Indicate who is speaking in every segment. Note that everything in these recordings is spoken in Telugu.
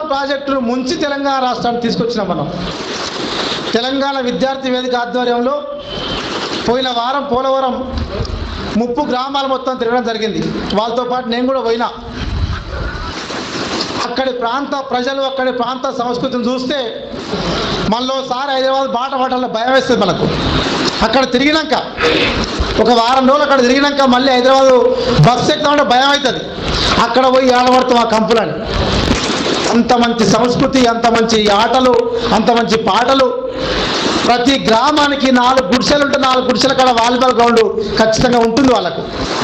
Speaker 1: ప్రాజెక్టును ముంచి తెలంగాణ రాష్ట్రాన్ని తీసుకొచ్చినాం మనం తెలంగాణ విద్యార్థి వేదిక ఆధ్వర్యంలో పోయిన వారం పోలవరం ముప్పు గ్రామాలు మొత్తం తిరగడం జరిగింది వాళ్ళతో పాటు నేను కూడా పోయినా అక్కడి ప్రాంత ప్రజలు అక్కడి ప్రాంత సంస్కృతిని చూస్తే మనలోసారి హైదరాబాద్ బాట పట్టాల భయం వేస్తుంది మనకు అక్కడ తిరిగినాక ఒక వారం రోజులు అక్కడ తిరిగినాక మళ్ళీ హైదరాబాద్ బస్సు ఎక్కుతామంటే భయం అవుతుంది అక్కడ పోయి ఆడబడతాం ఆ కంపులని అంత మంచి సంస్కృతి అంత మంచి ఆటలు అంత మంచి పాటలు ప్రతి గ్రామానికి నాలుగు గుడిసెలు ఉంటే నాలుగు గుడిసెల కాడ వాలీబాల్ గ్రౌండ్ ఖచ్చితంగా ఉంటుంది వాళ్ళకు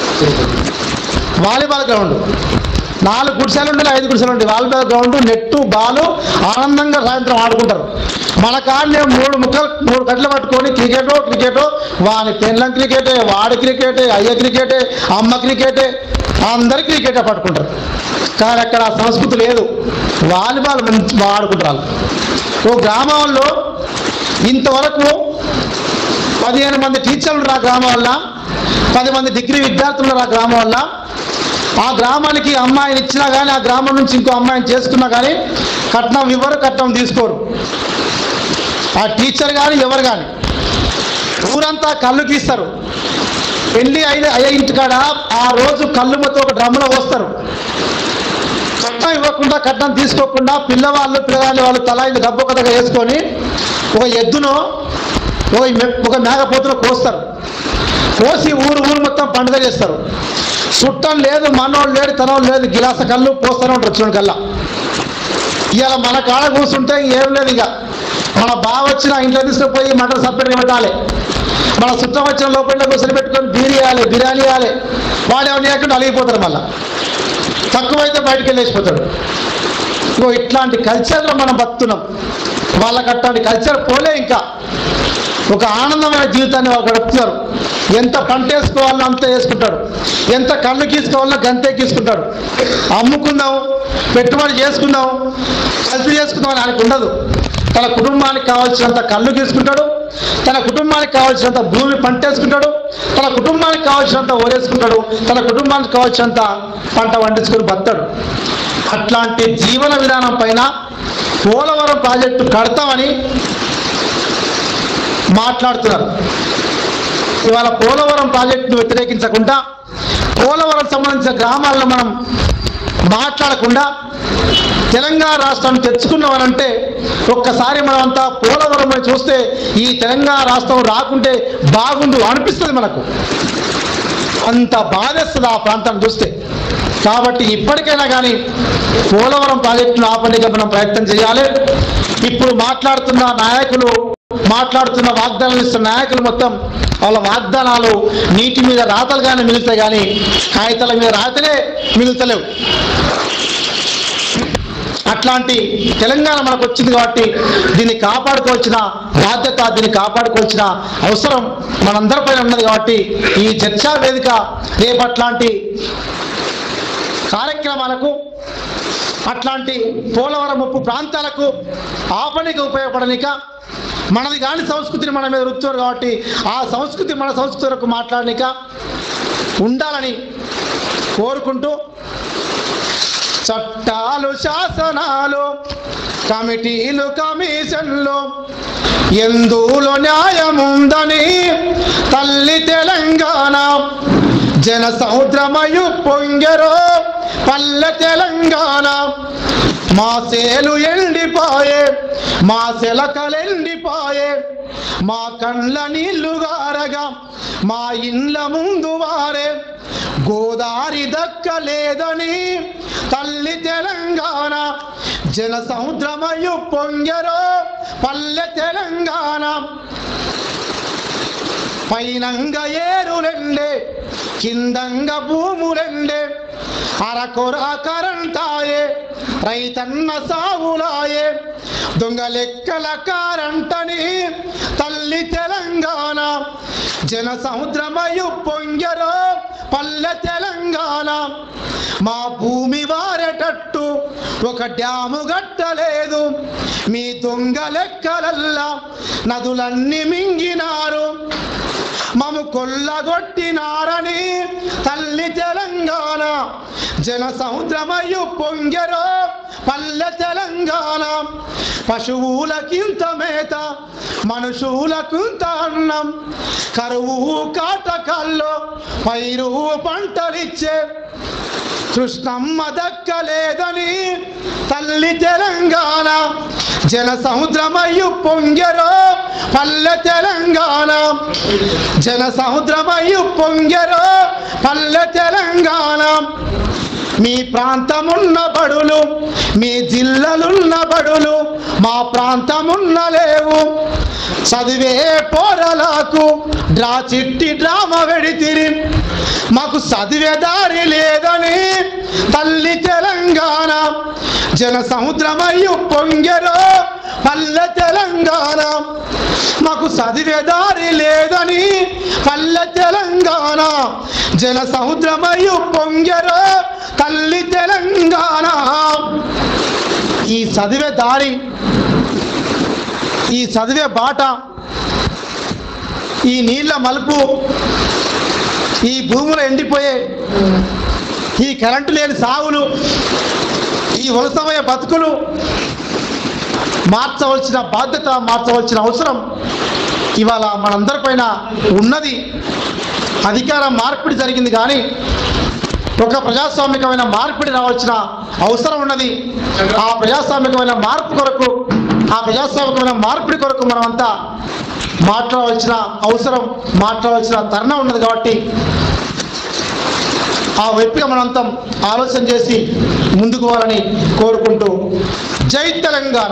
Speaker 1: వాలీబాల్ గ్రౌండ్ నాలుగు గుడిసెలు ఉంటే ఐదు గుడిసెలు ఉంటాయి వాలీబాల్ గ్రౌండ్ నెట్టు బాలు ఆనందంగా సాయంత్రం ఆడుకుంటారు మన కాడనే మూడు ముక్కలు మూడు కట్టలు పట్టుకొని క్రికెటో క్రికెటో వాని పెళ్ళం క్రికెటే వాడి క్రికెటే అయ్య క్రికెటే అమ్మ క్రికెటే అందరు క్రికెటే పట్టుకుంటారు కానీ అక్కడ ఆ సంస్కృతి లేదు వాలీబాల్ మంచి బాగా ఆడుకుంటారు వాళ్ళు. ఓ గ్రామంలో ఇంతవరకు పదిహేను మంది టీచర్లు ఉన్నారు ఆ గ్రామం వల్ల పది మంది డిగ్రీ విద్యార్థులు ఉన్నారు ఆ గ్రామం వల్ల ఆ గ్రామానికి అమ్మాయిని ఇచ్చినా కానీ ఆ గ్రామం నుంచి ఇంకో అమ్మాయిని చేసుకున్నా కానీ కట్నం ఇవ్వరు కట్నం తీసుకోరు ఆ టీచర్ కానీ ఎవరు కానీ ఊరంతా కళ్ళు గీస్తారు పెళ్లి అయిన అయ్యే ఇంటికాడ ఆ రోజు కళ్ళు మొత్తం ఒక డ్రమ్ములో పోస్తారు కట్నం ఇవ్వకుండా కట్నం తీసుకోకుండా పిల్లవాళ్ళు పిల్లగాళ్ళ వాళ్ళు తల ఐదు డబ్బు ఒక దగ్గర వేసుకొని ఒక ఎద్దును ఒక మె- ఒక మేకపోతును కోస్తారు కోసి ఊరు ఊరు మొత్తం పండుగ చేస్తారు చుట్టం లేదు మనోళ్ళు లేడు తనోళ్ళు లేదు గిలాస కళ్ళు పోస్తూనే ఉంటారు చూడండి కల్లా ఇవాళ మన కాడ కూర్చుంటే ఏం లేదు ఇక మన బావ వచ్చిన ఇంట్లో తీసుకుపోయి మటన్ సపరేట్గా పెట్టాలి మన చుట్టం వచ్చిన లోపల కూర్చొని పెట్టుకొని బీరి వేయాలి బిర్యానీ వేయాలి వాడు ఏమైనా చేయకుండా అలిగిపోతారు మళ్ళా తక్కువైతే బయటికి వెళ్ళేసిపోతాడు ఇగో ఇట్లాంటి కల్చర్లో మనం బతున్నాం వాళ్ళకి అట్లాంటి కల్చర్ పోలే ఇంకా ఒక ఆనందమైన జీవితాన్ని వాళ్ళు గడుపుతున్నారు ఎంత పంట వేసుకోవాలో అంత వేసుకుంటాడు ఎంత కళ్ళు గీసుకోవాలో గంతే గీసుకుంటాడు అమ్ముకుందాం పెట్టుబడి చేసుకుందాం కలిసి చేసుకుందాం అని ఆయనకు ఉండదు తన కుటుంబానికి కావాల్సినంత కళ్ళు గీసుకుంటాడు తన కుటుంబానికి కావాల్సినంత భూమి పంట వేసుకుంటాడు తన కుటుంబానికి కావాల్సినంత ఓరేసుకుంటాడు తన కుటుంబానికి కావాల్సినంత పంట పండించుకొని బతాడు అట్లాంటి జీవన విధానం పైన పోలవరం ప్రాజెక్టు కడతామని మాట్లాడుతున్నారు ఇవాళ పోలవరం ప్రాజెక్టును వ్యతిరేకించకుండా పోలవరం సంబంధించిన గ్రామాలను మనం మాట్లాడకుండా తెలంగాణ రాష్ట్రాన్ని తెచ్చుకున్నామనంటే ఒక్కసారి మనమంతా పోలవరం అని చూస్తే ఈ తెలంగాణ రాష్ట్రం రాకుంటే బాగుండు అనిపిస్తుంది మనకు అంత బాధేస్తుంది ఆ ప్రాంతం చూస్తే కాబట్టి ఇప్పటికైనా కానీ పోలవరం ప్రాజెక్టును ఆపడానికి మనం ప్రయత్నం చేయాలి ఇప్పుడు మాట్లాడుతున్న నాయకులు మాట్లాడుతున్న వాగ్దానాలు ఇస్తున్న నాయకులు మొత్తం వాళ్ళ వాగ్దానాలు నీటి మీద రాతలుగానే మిగులుతాయి కానీ కాగితాల మీద రాతలే మిగులుతలేవు అట్లాంటి తెలంగాణ మనకు వచ్చింది కాబట్టి దీన్ని కాపాడుకోవాల్సిన బాధ్యత దీన్ని కాపాడుకోవాల్సిన అవసరం మనందరిపైన ఉన్నది కాబట్టి ఈ చర్చా వేదిక రేపు అట్లాంటి కార్యక్రమాలకు అట్లాంటి పోలవరం ముప్పు ప్రాంతాలకు ఆపనికి ఉపయోగపడనిక మనది కాని సంస్కృతిని మన మీద రుచ్చారు కాబట్టి ఆ సంస్కృతి మన సంస్కృతి వరకు మాట్లాడనిక ఉండాలని కోరుకుంటూ చట్టాలు శాసనాలు కమిటీలు కమిషన్లు ఎందులో న్యాయముందని తల్లి తెలంగాణ జన సముద్రమయు పొంగెరో పల్లె తెలంగాణ మా సేలు ఎండిపోయే మా సెలకలెండిపోయే మా కండ్ల నీళ్లు గారగా మా ఇండ్ల ముందు వారే గోదారి దక్కలేదని తల్లి తెలంగాణ జన సముద్రమయు పొంగెరో పల్లె తెలంగాణ పైనంగ ఏరులెండే కిందంగ భూములెండే అరకొర కరంటాయే రైతన్న సాగులాయే దొంగ లెక్కల కారంటని తల్లి తెలంగాణ జన సముద్రమయు పొంగరో పల్లె తెలంగాణ మా భూమి వారేటట్టు ఒక డ్యాము గట్టలేదు మీ దొంగ లెక్కలల్లా నదులన్నీ మింగినారు మము కొల్లగొట్టినారని తల్లి తెలంగాణ జన సముద్రమయ్యు పొంగెరో పల్లె తెలంగాణ పశువులకింత మేత మనుషులకింత అన్నం కరువు కాటకాల్లో పైరు పంటలిచ్చే కృష్ణమ్మ దక్కలేదని తల్లి తెలంగాణ జన సముద్రమయ్యు పొంగెరో పల్లె తెలంగాణ జన సముద్రమయ్యు పొంగెరో పల్లె తెలంగాణ మీ ప్రాంతమున్న బడులు మీ జిల్లలున్న బడులు మా ప్రాంతమున్న లేవు చదివే పోరలకు డ్రా చిట్టి డ్రామ వెడితిరి మాకు చదివే దారి లేదని తల్లి తెలంగాణ జన సముద్రమయ్యు పొంగెరో పల్లె తెలంగాణ మాకు చదివే దారి లేదని పల్లె తెలంగాణ జన సముద్రమయ్యు పొంగెరో తల్లి తెలంగాణ ఈ చదివే దారి ఈ చదివే బాట ఈ నీళ్ళ మలుపు ఈ భూములు ఎండిపోయే ఈ కరెంటు లేని సాగులు ఈ వలసమయ బతుకులు మార్చవలసిన బాధ్యత మార్చవలసిన అవసరం ఇవాళ మనందరిపైన ఉన్నది అధికార మార్పిడి జరిగింది కానీ ఒక ప్రజాస్వామికమైన మార్పిడి రావాల్సిన అవసరం ఉన్నది ఆ ప్రజాస్వామికమైన మార్పు కొరకు ఆ ప్రజాస్వామికమైన మార్పిడి కొరకు మనమంతా మాట్లాడవలసిన అవసరం మాట్లాడవలసిన తరుణం ఉన్నది కాబట్టి ఆ వైపుగా మనంతా ఆలోచన చేసి ముందుకు పోవాలని కోరుకుంటూ జై తెలంగాణ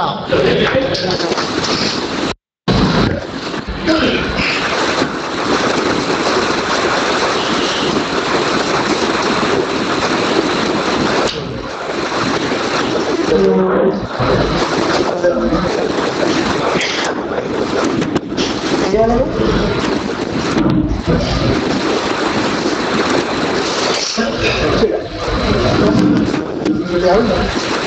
Speaker 2: Yeah.